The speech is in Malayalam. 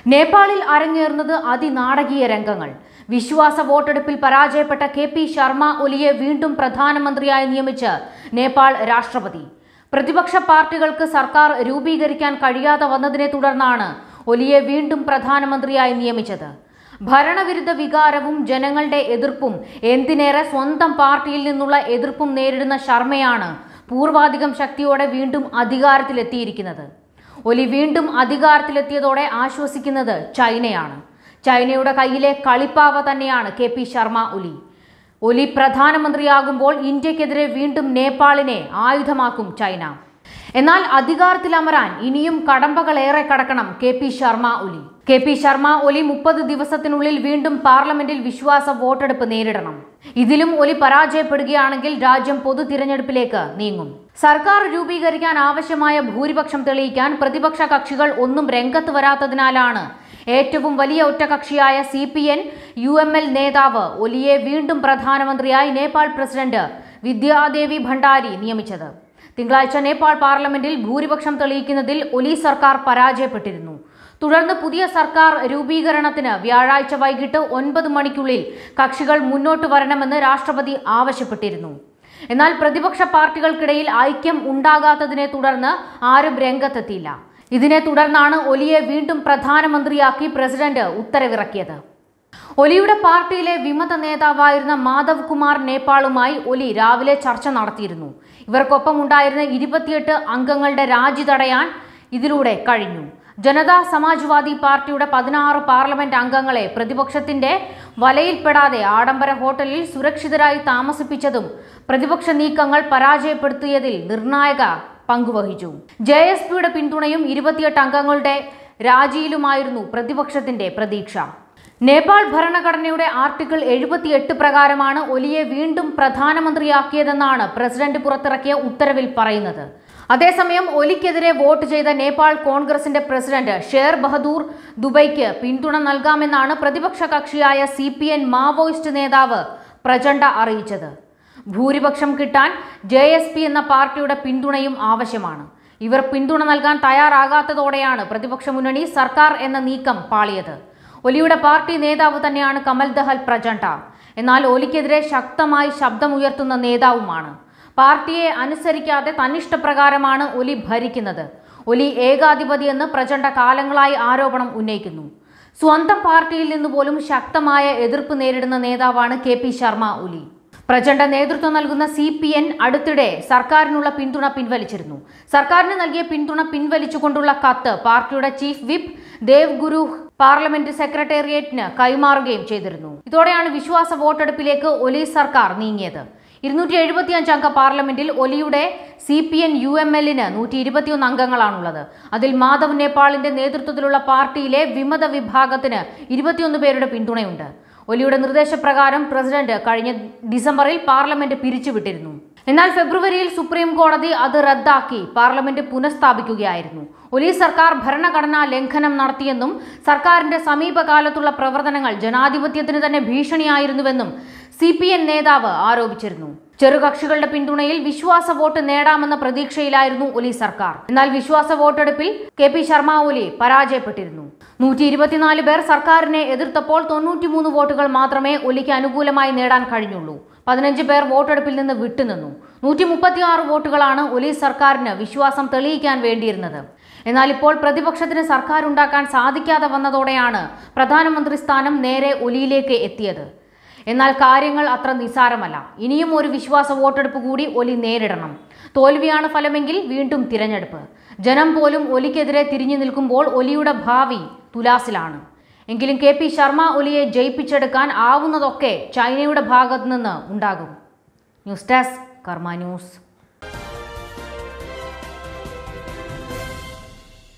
നേപ്പാളിൽ അരങ്ങേറുന്നത് അതിനാടകീയ രംഗങ്ങൾ വിശ്വാസ വോട്ടെടുപ്പിൽ പരാജയപ്പെട്ട കെ പി ശർമ്മ ഒലിയെ വീണ്ടും പ്രധാനമന്ത്രിയായി നിയമിച്ച് നേപ്പാൾ രാഷ്ട്രപതി പ്രതിപക്ഷ പാർട്ടികൾക്ക് സർക്കാർ രൂപീകരിക്കാൻ കഴിയാതെ വന്നതിനെ തുടർന്നാണ് ഒലിയെ വീണ്ടും പ്രധാനമന്ത്രിയായി നിയമിച്ചത് ഭരണവിരുദ്ധ വികാരവും ജനങ്ങളുടെ എതിർപ്പും എന്തിനേറെ സ്വന്തം പാർട്ടിയിൽ നിന്നുള്ള എതിർപ്പും നേരിടുന്ന ശർമ്മയാണ് പൂർവാധികം ശക്തിയോടെ വീണ്ടും അധികാരത്തിലെത്തിയിരിക്കുന്നത് ഒലി വീണ്ടും അധികാരത്തിലെത്തിയതോടെ ആശ്വസിക്കുന്നത് ചൈനയാണ് ചൈനയുടെ കയ്യിലെ കളിപ്പാവ തന്നെയാണ് കെ പി ശർമ്മ ഒലി ഒലി പ്രധാനമന്ത്രിയാകുമ്പോൾ ഇന്ത്യക്കെതിരെ വീണ്ടും നേപ്പാളിനെ ആയുധമാക്കും ചൈന എന്നാൽ അധികാരത്തിലമരാൻ ഇനിയും കടമ്പകളേറെ കടക്കണം കെ പി ശർമ്മ ഒലി കെ പി ശർമ്മ ഒലി മുപ്പത് ദിവസത്തിനുള്ളിൽ വീണ്ടും പാർലമെന്റിൽ വിശ്വാസ വോട്ടെടുപ്പ് നേരിടണം ഇതിലും ഒലി പരാജയപ്പെടുകയാണെങ്കിൽ രാജ്യം പൊതു തിരഞ്ഞെടുപ്പിലേക്ക് നീങ്ങും സർക്കാർ രൂപീകരിക്കാൻ ആവശ്യമായ ഭൂരിപക്ഷം തെളിയിക്കാൻ പ്രതിപക്ഷ കക്ഷികൾ ഒന്നും രംഗത്ത് വരാത്തതിനാലാണ് ഏറ്റവും വലിയ ഒറ്റകക്ഷിയായ സി പി എൻ യു എം എൽ നേതാവ് ഒലിയെ വീണ്ടും പ്രധാനമന്ത്രിയായി നേപ്പാൾ പ്രസിഡന്റ് വിദ്യാദേവി ഭണ്ഡാരി നിയമിച്ചത് തിങ്കളാഴ്ച നേപ്പാൾ പാർലമെന്റിൽ ഭൂരിപക്ഷം തെളിയിക്കുന്നതിൽ ഒലി സർക്കാർ പരാജയപ്പെട്ടിരുന്നു തുടർന്ന് പുതിയ സർക്കാർ രൂപീകരണത്തിന് വ്യാഴാഴ്ച വൈകിട്ട് ഒൻപത് മണിക്കുള്ളിൽ കക്ഷികൾ മുന്നോട്ട് വരണമെന്ന് രാഷ്ട്രപതി ആവശ്യപ്പെട്ടിരുന്നു എന്നാൽ പ്രതിപക്ഷ പാർട്ടികൾക്കിടയിൽ ഐക്യം ഉണ്ടാകാത്തതിനെ തുടർന്ന് ആരും രംഗത്തെത്തിയില്ല ഇതിനെ തുടർന്നാണ് ഒലിയെ വീണ്ടും പ്രധാനമന്ത്രിയാക്കി പ്രസിഡന്റ് ഉത്തരവിറക്കിയത് ഒലിയുടെ പാർട്ടിയിലെ വിമത നേതാവായിരുന്ന മാധവ് കുമാർ നേപ്പാളുമായി ഒലി രാവിലെ ചർച്ച നടത്തിയിരുന്നു ഇവർക്കൊപ്പം ഉണ്ടായിരുന്ന ഇരുപത്തിയെട്ട് അംഗങ്ങളുടെ രാജി തടയാൻ ഇതിലൂടെ കഴിഞ്ഞു ജനതാ സമാജ്വാദി പാർട്ടിയുടെ പതിനാറ് പാർലമെന്റ് അംഗങ്ങളെ പ്രതിപക്ഷത്തിന്റെ വലയിൽപ്പെടാതെ ആഡംബര ഹോട്ടലിൽ സുരക്ഷിതരായി താമസിപ്പിച്ചതും പ്രതിപക്ഷ നീക്കങ്ങൾ പരാജയപ്പെടുത്തിയതിൽ നിർണായക പങ്കുവഹിച്ചു ജെ എസ് പിയുടെ പിന്തുണയും ഇരുപത്തിയെട്ട് അംഗങ്ങളുടെ രാജിയിലുമായിരുന്നു പ്രതിപക്ഷത്തിന്റെ പ്രതീക്ഷ നേപ്പാൾ ഭരണഘടനയുടെ ആർട്ടിക്കിൾ എഴുപത്തിയെട്ട് പ്രകാരമാണ് ഒലിയെ വീണ്ടും പ്രധാനമന്ത്രിയാക്കിയതെന്നാണ് പ്രസിഡന്റ് പുറത്തിറക്കിയ ഉത്തരവിൽ പറയുന്നത് അതേസമയം ഒലിക്കെതിരെ വോട്ട് ചെയ്ത നേപ്പാൾ കോൺഗ്രസിന്റെ പ്രസിഡന്റ് ഷേർ ബഹദൂർ ദുബൈക്ക് പിന്തുണ നൽകാമെന്നാണ് പ്രതിപക്ഷ കക്ഷിയായ സി പി എൻ മാവോയിസ്റ്റ് നേതാവ് പ്രചണ്ഡ അറിയിച്ചത് ഭൂരിപക്ഷം കിട്ടാൻ ജെ എസ് പി എന്ന പാർട്ടിയുടെ പിന്തുണയും ആവശ്യമാണ് ഇവർ പിന്തുണ നൽകാൻ തയ്യാറാകാത്തതോടെയാണ് പ്രതിപക്ഷ മുന്നണി സർക്കാർ എന്ന നീക്കം പാളിയത് ഒലിയുടെ പാർട്ടി നേതാവ് തന്നെയാണ് കമൽ ദഹൽ പ്രചണ്ഡ എന്നാൽ ഒലിക്കെതിരെ ശക്തമായി ശബ്ദമുയർത്തുന്ന നേതാവുമാണ് പാർട്ടിയെ അനുസരിക്കാതെ തന്നിഷ്ടപ്രകാരമാണ് ഒലി ഭരിക്കുന്നത് ഒലി ഏകാധിപതിയെന്ന് പ്രചണ്ഡ കാലങ്ങളായി ആരോപണം ഉന്നയിക്കുന്നു സ്വന്തം പാർട്ടിയിൽ നിന്ന് പോലും ശക്തമായ എതിർപ്പ് നേരിടുന്ന നേതാവാണ് കെ പി ശർമ്മ ഒലി പ്രചണ്ഡ നേതൃത്വം നൽകുന്ന സി പി എൻ അടുത്തിടെ സർക്കാരിനുള്ള പിന്തുണ പിൻവലിച്ചിരുന്നു സർക്കാരിന് നൽകിയ പിന്തുണ പിൻവലിച്ചുകൊണ്ടുള്ള കത്ത് പാർട്ടിയുടെ chief whip Dev Guru parliament സെക്രട്ടേറിയറ്റിന് കൈമാറുകയും ചെയ്തിരുന്നു ഇതോടെയാണ് വിശ്വാസ വോട്ടെടുപ്പിലേക്ക് ഒലി സർക്കാർ നീങ്ങിയത് ഇരുന്നൂറ്റി എഴുപത്തിയഞ്ച് അംഗ പാർലമെന്റിൽ ഒലിയുടെ സി പി എൻ യു എം എല്ലിന് നൂറ്റി ഇരുപത്തിയൊന്ന് അംഗങ്ങളാണുള്ളത് അതിൽ മാധവ് നേപ്പാളിന്റെ നേതൃത്വത്തിലുള്ള പാർട്ടിയിലെ വിമത വിഭാഗത്തിന് ഇരുപത്തിയൊന്ന് പേരുടെ പിന്തുണയുണ്ട് ഒലിയുടെ നിർദ്ദേശപ്രകാരം പ്രസിഡന്റ് കഴിഞ്ഞ ഡിസംബറിൽ പാർലമെന്റ് പിരിച്ചുവിട്ടിരുന്നു എന്നാൽ ഫെബ്രുവരിയിൽ സുപ്രീം കോടതി അത് റദ്ദാക്കി പാർലമെന്റ് പുനഃസ്ഥാപിക്കുകയായിരുന്നു ഒലി സർക്കാർ ഭരണഘടനാ ലംഘനം നടത്തിയെന്നും സർക്കാരിന്റെ സമീപകാലത്തുള്ള പ്രവർത്തനങ്ങൾ ജനാധിപത്യത്തിന് തന്നെ ഭീഷണിയായിരുന്നുവെന്നും സി പി എൻ നേതാവ് ആരോപിച്ചിരുന്നു ചെറുകക്ഷികളുടെ പിന്തുണയിൽ വിശ്വാസ വോട്ട് നേടാമെന്ന പ്രതീക്ഷയിലായിരുന്നു ഒലി സർക്കാർ എന്നാൽ വിശ്വാസ വോട്ടെടുപ്പിൽ കെ പി ശർമ്മ ഒലി പരാജയപ്പെട്ടിരുന്നു നൂറ്റി ഇരുപത്തിനാല് പേർ സർക്കാരിനെ എതിർത്തപ്പോൾ തൊണ്ണൂറ്റിമൂന്ന് വോട്ടുകൾ മാത്രമേ ഒലിക്ക് അനുകൂലമായി നേടാൻ കഴിഞ്ഞുള്ളൂ പതിനഞ്ച് പേർ വോട്ടെടുപ്പിൽ നിന്ന് വിട്ടുനിന്നു നൂറ്റി മുപ്പത്തിയാറ് വോട്ടുകളാണ് ഒലി സർക്കാരിന് വിശ്വാസം തെളിയിക്കാൻ വേണ്ടിയിരുന്നത് എന്നാൽ ഇപ്പോൾ പ്രതിപക്ഷത്തിന് സർക്കാർ ഉണ്ടാക്കാൻ സാധിക്കാതെ വന്നതോടെയാണ് പ്രധാനമന്ത്രി സ്ഥാനം നേരെ ഒലിയിലേക്ക് എത്തിയത് എന്നാൽ കാര്യങ്ങൾ അത്ര നിസ്സാരമല്ല ഇനിയും ഒരു വിശ്വാസ വോട്ടെടുപ്പ് കൂടി ഒലി നേരിടണം തോൽവിയാണ് ഫലമെങ്കിൽ വീണ്ടും തിരഞ്ഞെടുപ്പ് ജനം പോലും ഒലിക്കെതിരെ തിരിഞ്ഞു നിൽക്കുമ്പോൾ ഒലിയുടെ ഭാവി തുലാസിലാണ് എങ്കിലും കെ പി ശർമ്മ ഒലിയെ ജയിപ്പിച്ചെടുക്കാൻ ആവുന്നതൊക്കെ ചൈനയുടെ ഭാഗത്തു നിന്ന് ഉണ്ടാകും ന്യൂസ് ഡെസ്ക് കർമ്മ ന്യൂസ്